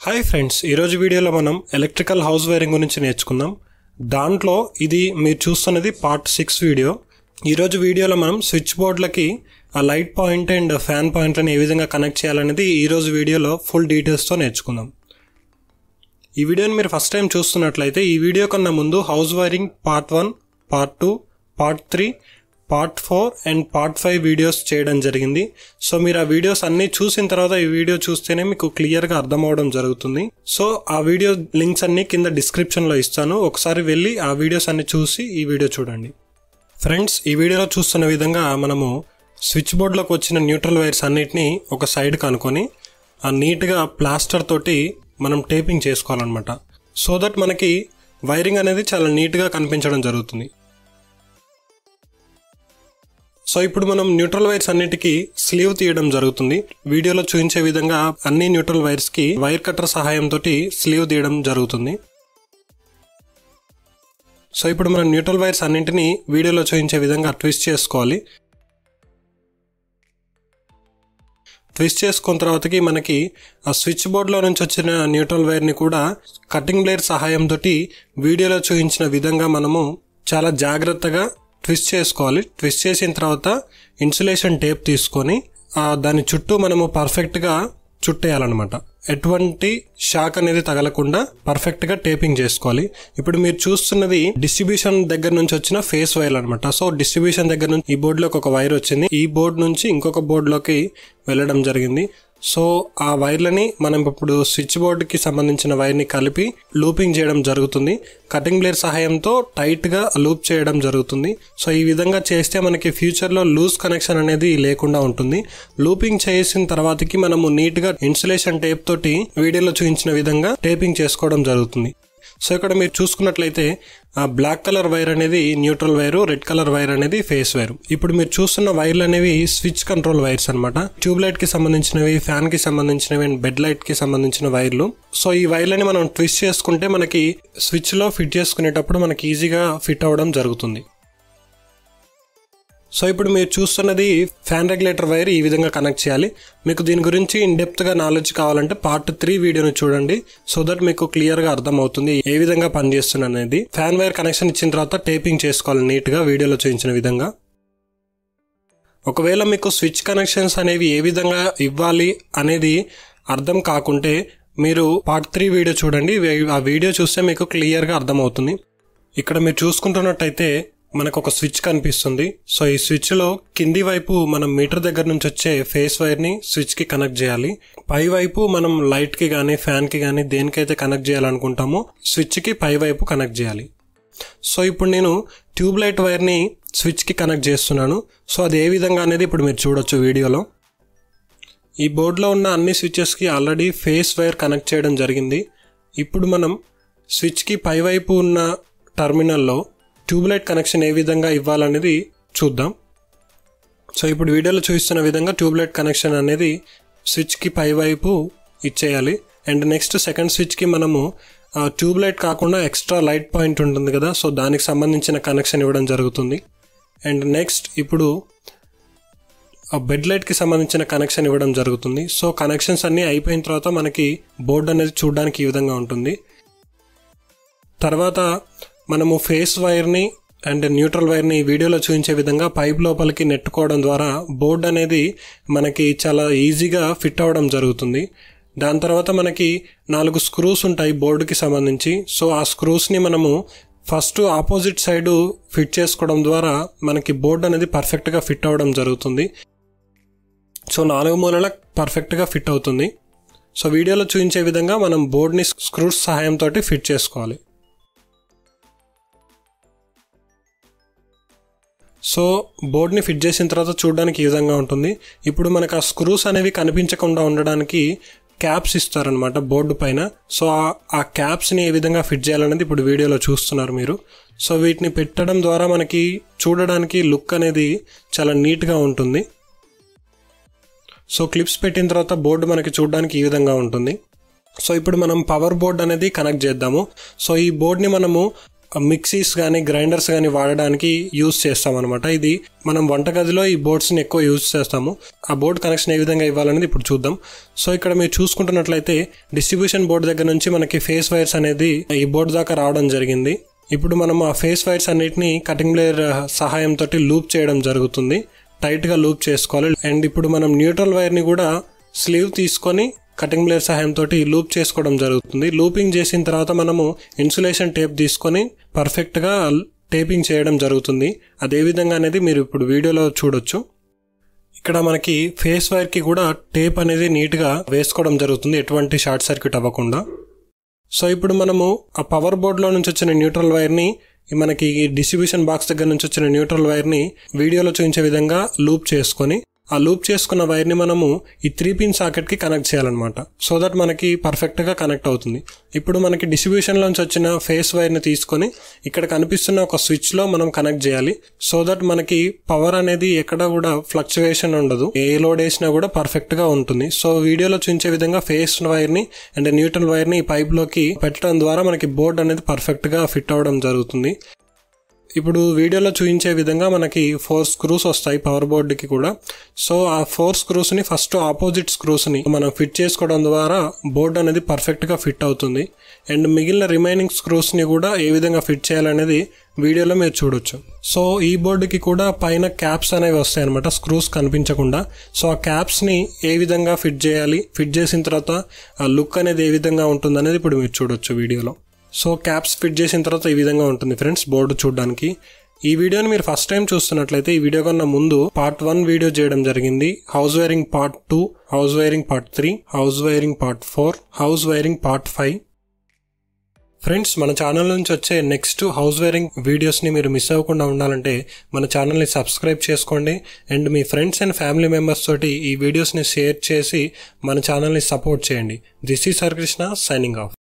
hi friends ఈరోజు వీడియోలో మనం ఎలక్ట్రికల్ హౌస్ వైరింగ్ గురించి నేర్చుకుందాం దాంట్లో ఇది మీరు చూస్తున్నది పార్ట్ సిక్స్ వీడియో ఈరోజు వీడియోలో మనం స్విచ్ బోర్డులకి ఆ లైట్ పాయింట్ అండ్ ఫ్యాన్ పాయింట్లను ఏ విధంగా కనెక్ట్ చేయాలనేది ఈరోజు వీడియోలో ఫుల్ డీటెయిల్స్తో నేర్చుకుందాం ఈ వీడియోని మీరు ఫస్ట్ టైం చూస్తున్నట్లయితే ఈ వీడియో కన్నా ముందు house wiring part one part two part three part four and part five videos చేయడం జరిగింది సో మీరు ఆ వీడియోస్ అన్నీ చూసిన తర్వాత ఈ వీడియో చూస్తేనే మీకు క్లియర్గా అర్థం అవడం జరుగుతుంది సో ఆ వీడియో లింక్స్ అన్ని కింద డిస్క్రిప్షన్లో ఇస్తాను ఒకసారి వెళ్ళి ఆ వీడియోస్ అన్ని చూసి ఈ వీడియో చూడండి ఫ్రెండ్స్ ఈ వీడియోలో చూస్తున్న విధంగా మనము స్విచ్ బోర్డులోకి వచ్చిన న్యూట్రల్ వైర్స్ అన్నిటిని ఒక సైడ్ కనుకొని ఆ నీట్గా ప్లాస్టర్ తోటి మనం టేపింగ్ చేసుకోవాలన్నమాట సో దట్ మనకి వైరింగ్ అనేది చాలా నీట్గా కనిపించడం జరుగుతుంది సో ఇప్పుడు మనం న్యూట్రల్ వైర్స్ అన్నిటికీ స్లీవ్ తీయడం జరుగుతుంది వీడియోలో చూపించే విధంగా అన్ని న్యూట్రల్ వైర్స్ కి వైర్ కట్టర్ సహాయంతో స్లీవ్ తీయడం జరుగుతుంది సో ఇప్పుడు మనం న్యూట్రల్ వైర్స్ అన్నింటినీ వీడియోలో చూపించే విధంగా ట్విస్ట్ చేసుకోవాలి ట్విస్ట్ చేసుకున్న తర్వాతకి మనకి ఆ స్విచ్ బోర్డ్లో నుంచి వచ్చిన న్యూట్రల్ వైర్ని కూడా కటింగ్ బ్లేడ్ సహాయంతో వీడియోలో చూపించిన విధంగా మనము చాలా జాగ్రత్తగా ట్విస్ట్ చేసుకోవాలి ట్విస్ట్ చేసిన తర్వాత ఇన్సులేషన్ టేప్ తీసుకొని ఆ దాని చుట్టూ మనము పర్ఫెక్ట్గా చుట్టేయాలన్నమాట ఎటువంటి షాక్ అనేది తగలకుండా పర్ఫెక్ట్ గా టేపింగ్ చేసుకోవాలి ఇప్పుడు మీరు చూస్తున్నది డిస్ట్రిబ్యూషన్ దగ్గర నుంచి వచ్చిన ఫేస్ వైర్ అనమాట సో డిస్ట్రిబ్యూషన్ దగ్గర నుంచి ఈ బోర్డులోకి ఒక వైర్ వచ్చింది ఈ బోర్డు నుంచి ఇంకొక బోర్డులోకి వెళ్ళడం జరిగింది సో ఆ వైర్లని మనం ఇప్పుడు స్విచ్ బోర్డుకి సంబంధించిన వైర్ని కలిపి లూపింగ్ చేయడం జరుగుతుంది కటింగ్ బ్లేడ్ సహాయంతో టైట్గా లూప్ చేయడం జరుగుతుంది సో ఈ విధంగా చేస్తే మనకి ఫ్యూచర్లో లూజ్ కనెక్షన్ అనేది లేకుండా ఉంటుంది లూపింగ్ చేసిన తర్వాతకి మనము నీట్గా ఇన్సులేషన్ టేప్ తోటి వీడియోలో చూపించిన విధంగా టేపింగ్ చేసుకోవడం జరుగుతుంది సో ఇక్కడ మీరు చూసుకున్నట్లయితే ఆ బ్లాక్ కలర్ వైర్ అనేది neutral wire red colour wire అనేది ఫేస్ వైర్ ఇప్పుడు మీరు చూస్తున్న వైర్లు అనేవి స్విచ్ కంట్రోల్ వైర్స్ అనమాట ట్యూబ్ లైట్ కి సంబంధించినవి ఫ్యాన్ కి సంబంధించినవి అండ్ బెడ్ లైట్ కి సంబంధించిన వైర్లు సో ఈ వైర్లని మనం ట్విస్ట్ చేసుకుంటే మనకి స్విచ్ లో ఫిట్ చేసుకునేటప్పుడు మనకి ఈజీగా ఫిట్ అవ్వడం జరుగుతుంది సో ఇప్పుడు మీరు చూస్తున్నది ఫ్యాన్ రెగ్యులేటర్ వైర్ ఈ విధంగా కనెక్ట్ చేయాలి మీకు దీని గురించి ఇన్ డెప్త్గా నాలెడ్జ్ కావాలంటే పార్ట్ త్రీ వీడియోని చూడండి సో దట్ మీకు క్లియర్గా అర్థమవుతుంది ఏ విధంగా పనిచేస్తుంది అనేది ఫ్యాన్ వైర్ కనెక్షన్ ఇచ్చిన తర్వాత టేపింగ్ చేసుకోవాలి నీట్గా వీడియోలో చూపించిన విధంగా ఒకవేళ మీకు స్విచ్ కనెక్షన్స్ అనేవి ఏ విధంగా ఇవ్వాలి అనేది అర్థం కాకుంటే మీరు పార్ట్ త్రీ వీడియో చూడండి ఆ వీడియో చూస్తే మీకు క్లియర్గా అర్థమవుతుంది ఇక్కడ మీరు చూసుకుంటున్నట్టయితే మనకు ఒక స్విచ్ కనిపిస్తుంది సో ఈ స్విచ్ లో కింది వైపు మనం మీటర్ దగ్గర నుంచి వచ్చే ఫేస్ వైర్ ని స్విచ్ కి కనెక్ట్ చేయాలి పై వైపు మనం లైట్ కి కానీ ఫ్యాన్ కి కానీ దేనికైతే కనెక్ట్ చేయాలనుకుంటామో స్విచ్ కి పై వైపు కనెక్ట్ చేయాలి సో ఇప్పుడు నేను ట్యూబ్ లైట్ వైర్ ని స్విచ్ కి కనెక్ట్ చేస్తున్నాను సో అది ఏ విధంగా అనేది ఇప్పుడు మీరు చూడొచ్చు వీడియోలో ఈ బోర్డులో ఉన్న అన్ని స్విచెస్కి ఆల్రెడీ ఫేస్ వైర్ కనెక్ట్ చేయడం జరిగింది ఇప్పుడు మనం స్విచ్కి పైవైపు ఉన్న టర్మినల్లో ట్యూబ్లైట్ కనెక్షన్ ఏ విధంగా ఇవ్వాలనేది చూద్దాం సో ఇప్పుడు వీడియోలో చూపిస్తున్న విధంగా ట్యూబ్లైట్ కనెక్షన్ అనేది స్విచ్కి పైవైపు ఇచ్చేయాలి అండ్ నెక్స్ట్ సెకండ్ స్విచ్కి మనము ట్యూబ్లైట్ కాకుండా ఎక్స్ట్రా లైట్ పాయింట్ ఉంటుంది కదా సో దానికి సంబంధించిన కనెక్షన్ ఇవ్వడం జరుగుతుంది అండ్ నెక్స్ట్ ఇప్పుడు బెడ్ లైట్కి సంబంధించిన కనెక్షన్ ఇవ్వడం జరుగుతుంది సో కనెక్షన్స్ అన్నీ అయిపోయిన తర్వాత మనకి బోర్డు అనేది చూడడానికి ఈ విధంగా ఉంటుంది తర్వాత మనము ఫేస్ వైర్ని అండ్ న్యూట్రల్ వైర్ని వీడియోలో చూపించే విధంగా పైప్ లోపలికి నెట్టుకోవడం ద్వారా బోర్డ్ అనేది మనకి చాలా ఈజీగా ఫిట్ అవ్వడం జరుగుతుంది దాని తర్వాత మనకి నాలుగు స్క్రూస్ ఉంటాయి బోర్డుకి సంబంధించి సో ఆ స్క్రూస్ని మనము ఫస్ట్ ఆపోజిట్ సైడ్ ఫిట్ చేసుకోవడం ద్వారా మనకి బోర్డ్ అనేది పర్ఫెక్ట్గా ఫిట్ అవ్వడం జరుగుతుంది సో నాలుగు మూలల పర్ఫెక్ట్గా ఫిట్ అవుతుంది సో వీడియోలో చూపించే విధంగా మనం బోర్డ్ని స్క్రూస్ సహాయంతో ఫిట్ చేసుకోవాలి సో బోర్డ్ని ఫిట్ చేసిన తర్వాత చూడడానికి ఈ విధంగా ఉంటుంది ఇప్పుడు మనకు ఆ స్క్రూస్ అనేవి కనిపించకుండా ఉండడానికి క్యాప్స్ ఇస్తారనమాట బోర్డు పైన సో ఆ క్యాప్స్ని ఏ విధంగా ఫిట్ చేయాలనేది ఇప్పుడు వీడియోలో చూస్తున్నారు మీరు సో వీటిని పెట్టడం ద్వారా మనకి చూడడానికి లుక్ అనేది చాలా నీట్గా ఉంటుంది సో క్లిప్స్ పెట్టిన తర్వాత బోర్డు మనకి చూడడానికి ఈ విధంగా ఉంటుంది సో ఇప్పుడు మనం పవర్ బోర్డ్ అనేది కనెక్ట్ చేద్దాము సో ఈ బోర్డ్ని మనము మిక్సీస్ కానీ గ్రైండర్స్ కానీ వాడడానికి యూస్ చేస్తాం అనమాట ఇది మనం వంటగదిలో ఈ బోర్డ్స్ని ఎక్కువ యూజ్ చేస్తాము ఆ బోర్డ్ కనెక్షన్ ఏ విధంగా ఇవ్వాలనేది ఇప్పుడు చూద్దాం సో ఇక్కడ మీరు చూసుకుంటున్నట్లయితే డిస్ట్రిబ్యూషన్ బోర్డ్ దగ్గర నుంచి మనకి ఫేస్ వైర్స్ అనేది ఈ బోర్డు దాకా రావడం జరిగింది ఇప్పుడు మనం ఆ ఫేస్ వైర్స్ అన్నిటిని కటింగ్ బ్లేర్ సహాయంతో లూప్ చేయడం జరుగుతుంది టైట్గా లూప్ చేసుకోవాలి అండ్ ఇప్పుడు మనం న్యూట్రల్ వైర్ని కూడా స్లీవ్ తీసుకొని కటింగ్ బ్లేడ్ సహాయంతో లూప్ చేసుకోవడం జరుగుతుంది లూపింగ్ చేసిన తర్వాత మనము ఇన్సులేషన్ టేప్ తీసుకొని పర్ఫెక్ట్గా టేపింగ్ చేయడం జరుగుతుంది అదే విధంగా అనేది మీరు ఇప్పుడు వీడియోలో చూడొచ్చు ఇక్కడ మనకి ఫేస్ వైర్కి కూడా టేప్ అనేది నీట్గా వేసుకోవడం జరుగుతుంది ఎటువంటి షార్ట్ సర్క్యూట్ అవ్వకుండా సో ఇప్పుడు మనము ఆ పవర్ బోర్డ్లో నుంచి వచ్చిన న్యూట్రల్ వైర్ని మనకి డిస్ట్రిబ్యూషన్ బాక్స్ దగ్గర నుంచి వచ్చిన న్యూట్రల్ వైర్ని వీడియోలో చూపించే విధంగా లూప్ చేసుకొని ఆ లూప్ చేసుకున్న వైర్ని మనము ఈ త్రీ పిన్ సాకెట్కి కనెక్ట్ చేయాలన్నమాట సో దట్ మనకి పర్ఫెక్ట్గా కనెక్ట్ అవుతుంది ఇప్పుడు మనకి డిస్ట్రిబ్యూషన్లోంచి వచ్చిన ఫేస్ వైర్ని తీసుకొని ఇక్కడ కనిపిస్తున్న ఒక స్విచ్లో మనం కనెక్ట్ చేయాలి సో దట్ మనకి పవర్ అనేది ఎక్కడ కూడా ఫ్లక్చువేషన్ ఉండదు ఏ లోడ్ వేసినా కూడా పర్ఫెక్ట్గా ఉంటుంది సో వీడియోలో చూపించే విధంగా ఫేస్ వైర్ని అండ్ న్యూట్రల్ వైర్ని ఈ పైప్లోకి పెట్టడం ద్వారా మనకి బోర్డ్ అనేది పర్ఫెక్ట్గా ఫిట్ అవ్వడం జరుగుతుంది ఇప్పుడు వీడియోలో చూపించే విధంగా మనకి ఫోర్ స్క్రూస్ వస్తాయి పవర్ బోర్డుకి కూడా సో ఆ ఫోర్ స్క్రూస్ని ఫస్ట్ ఆపోజిట్ స్క్రూస్ని మనం ఫిట్ చేసుకోవడం ద్వారా బోర్డు అనేది పర్ఫెక్ట్గా ఫిట్ అవుతుంది అండ్ మిగిలిన రిమైనింగ్ స్క్రూస్ని కూడా ఏ విధంగా ఫిట్ చేయాలనేది వీడియోలో మీరు చూడొచ్చు సో ఈ బోర్డుకి కూడా పైన క్యాప్స్ అనేవి వస్తాయి అనమాట స్క్రూస్ కనిపించకుండా సో ఆ క్యాప్స్ని ఏ విధంగా ఫిట్ చేయాలి ఫిట్ చేసిన తర్వాత ఆ లుక్ అనేది ఏ విధంగా ఉంటుంది అనేది ఇప్పుడు మీరు చూడొచ్చు వీడియోలో సో క్యాప్స్ ఫిట్ చేసిన తర్వాత ఈ విధంగా ఉంటుంది ఫ్రెండ్స్ బోర్డు చూడడానికి ఈ వీడియోని మీరు ఫస్ట్ టైం చూస్తున్నట్లయితే ఈ వీడియో కన్నా ముందు పార్ట్ వన్ వీడియో చేయడం జరిగింది house wiring part two house wiring part three house wiring part four house wiring part five friends మన ఛానల్ నుంచి వచ్చే నెక్స్ట్ హౌస్ వైరింగ్ వీడియోస్ని మీరు మిస్ అవ్వకుండా ఉండాలంటే మన ఛానల్ని సబ్స్క్రైబ్ చేసుకోండి అండ్ మీ ఫ్రెండ్స్ అండ్ ఫ్యామిలీ మెంబర్స్ తోటి ఈ వీడియోస్ని షేర్ చేసి మన ఛానల్ని సపోర్ట్ చేయండి this is Harikrishna signing of